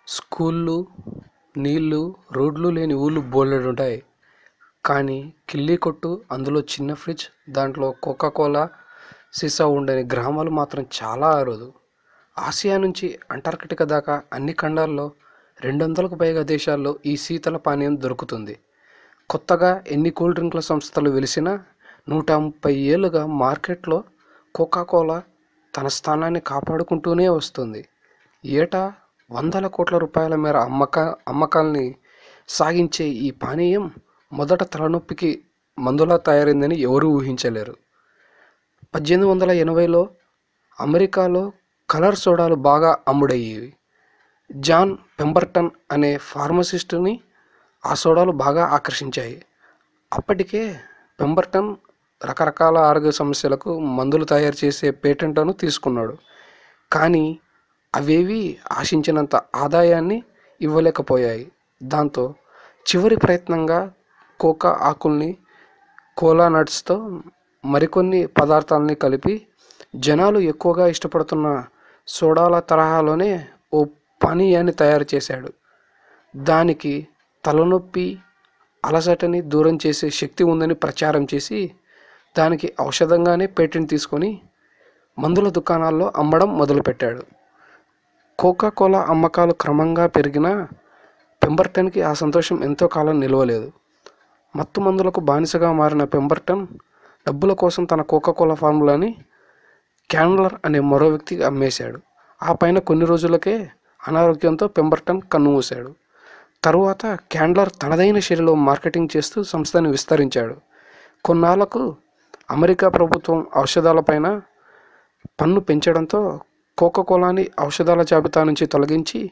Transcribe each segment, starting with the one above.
స్కూళ్ళు నీళ్ళు రోడ్లు లేని ఊళ్ళు బోలెడు ఉంటాయి కానీ కిల్లీ కొట్టు అందులో చిన్న ఫ్రిడ్జ్ దాంట్లో కోకా కోలా సీసా ఉండని గ్రామాలు మాత్రం చాలా అరుదు ఆసియా నుంచి అంటార్కిటికా దాకా అన్ని ఖండాల్లో రెండు వందలకు పైగా దేశాల్లో ఈ శీతల పానీయం దొరుకుతుంది కొత్తగా ఎన్ని కూల్ డ్రింక్ల సంస్థలు వెలిసినా నూట ముప్పై ఏళ్ళుగా మార్కెట్లో కోకా కోలా తన స్థానాన్ని కాపాడుకుంటూనే వస్తుంది ఏటా వందల కోట్ల రూపాయల మేర అమ్మక అమ్మకాల్ని సాగించే ఈ పానీయం మొదట తలనొప్పికి మందులా తయారైందని ఎవరూ ఊహించలేరు పద్దెనిమిది వందల ఎనభైలో అమెరికాలో కలర్ సోడాలు బాగా అమ్ముడయ్యేవి జాన్ పెంబర్టన్ అనే ఫార్మసిస్టుని ఆ సోడాలు బాగా ఆకర్షించాయి అప్పటికే పెంబర్టన్ రకరకాల ఆరోగ్య సమస్యలకు మందులు తయారు చేసే పేటెంట్లను తీసుకున్నాడు కానీ అవేవి ఆశించినంత ఆదాయాన్ని ఇవ్వలేకపోయాయి దాంతో చివరి ప్రయత్నంగా కోకా ఆకుల్ని కోలా నట్స్తో మరికొన్ని పదార్థాలని కలిపి జనాలు ఎక్కువగా ఇష్టపడుతున్న సోడాల తరహాలోనే ఓ పానీయాన్ని తయారు చేశాడు దానికి తలనొప్పి అలసటని దూరం చేసే శక్తి ఉందని ప్రచారం చేసి దానికి ఔషధంగానే పేటెంట్ తీసుకొని మందుల దుకాణాల్లో అమ్మడం మొదలుపెట్టాడు కోకా కోలా అమ్మకాలు క్రమంగా పెరిగినా పెంబర్టన్కి ఆ సంతోషం ఎంతో కాలం నిలవలేదు మత్తు మందులకు బానిసగా మారిన పెంబర్టన్ డబ్బుల కోసం తన కోకా కోలా ఫార్ములాని క్యాండ్లర్ అనే మరో వ్యక్తికి అమ్మేశాడు ఆ పైన కొన్ని రోజులకే అనారోగ్యంతో పెంబర్టన్ కన్నుమూశాడు తరువాత క్యాండ్లర్ తనదైన శైలిలో మార్కెటింగ్ చేస్తూ సంస్థని విస్తరించాడు కొన్నాళ్లకు అమెరికా ప్రభుత్వం ఔషధాలపైన పన్ను పెంచడంతో కోకా కోలాని ఔషధాల జాబితా నుంచి తొలగించి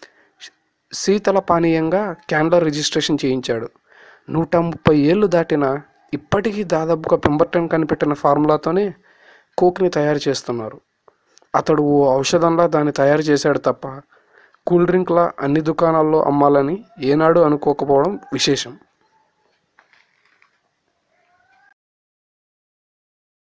శీతల పానీయంగా క్యాండ్లర్ రిజిస్ట్రేషన్ చేయించాడు నూట ముప్పై ఏళ్ళు దాటిన ఇప్పటికీ దాదాపుగా పెంబర్టన్ కనిపెట్టిన ఫార్ములాతోనే కోక్ని తయారు చేస్తున్నారు అతడు ఓ ఔషధంలా దాన్ని తయారు చేశాడు తప్ప కూల్ డ్రింక్లా అన్ని దుకాణాల్లో అమ్మాలని ఏనాడు అనుకోకపోవడం విశేషం